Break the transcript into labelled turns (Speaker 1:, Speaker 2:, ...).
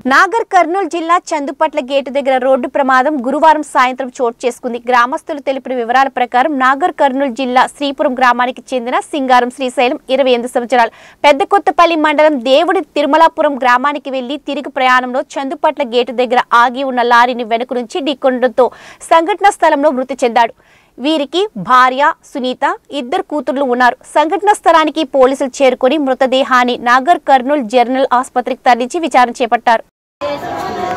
Speaker 1: నాగర్ కర్నూలు జిల్లా చందుపట్ల గేటు దగ్గర రోడ్డు ప్రమాదం గురువారం సాయంత్రం చోటు చేసుకుంది గ్రామస్తులు తెలిపిన వివరాల ప్రకారం నాగర్ కర్నూలు జిల్లా శ్రీపురం గ్రామానికి చెందిన సింగారం శ్రీశైలం ఇరవై ఎనిమిది సంవత్సరాలు పెద్ద కొత్తపల్లి మండలం దేవుడి తిరుమలాపురం గ్రామానికి వెళ్లి తిరిగి ప్రయాణంలో చందుపట్ల గేటు దగ్గర ఆగి ఉన్న లారీని వెనుక నుంచి ఢీకొనడంతో సంఘటనా స్థలంలో మృతి చెందాడు వీరికి భార్య సునీత ఇద్దరు కూతుర్లు ఉన్నారు సంఘటన స్థలానికి పోలీసులు చేరుకొని మృతదేహాన్ని నాగర్ కర్నూలు జనరల్ ఆసుపత్రికి తరలించి విచారణ చేపట్టారు